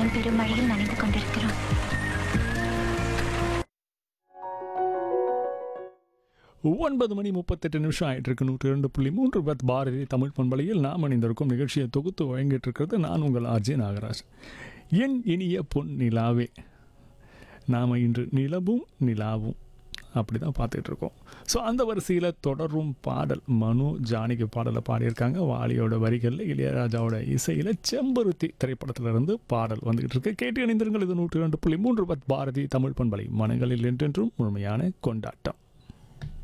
நானும் பெருமழையில் நனைந்து கொண்டிருக்கிறோம் ஒன்பது மணி முப்பத்தெட்டு நிமிஷம் ஆயிட்டு இருக்கு நூற்றி ரெண்டு புள்ளி மூன்று பத் பாரதி தமிழ் பண்பலையில் நாம் அணிந்திருக்கும் நிகழ்ச்சியை தொகுத்து வழங்கிட்டு இருக்கிறது நான் உங்கள் ஆர்ஜே நாகராஜ் என் இனிய பொன் நிலாவே நாம் இன்று நிலவும் நிலாவும் அப்படி தான் பார்த்துட்டு இருக்கோம் ஸோ அந்த வரிசையில் தொடரும் பாடல் மனு ஜானகி பாடலை பாடியிருக்காங்க வாலியோட வரிகளில் இளையராஜாவோட இசையில் செம்பருத்தி திரைப்படத்திலிருந்து பாடல் வந்துகிட்டு இருக்கு கேட்டு இணைந்திருங்கள் இது நூற்றி ரெண்டு புள்ளி மூன்று பத் பாரதி தமிழ் பண்பலை மனங்களில் என்றென்றும் முழுமையான கொண்டாட்டம்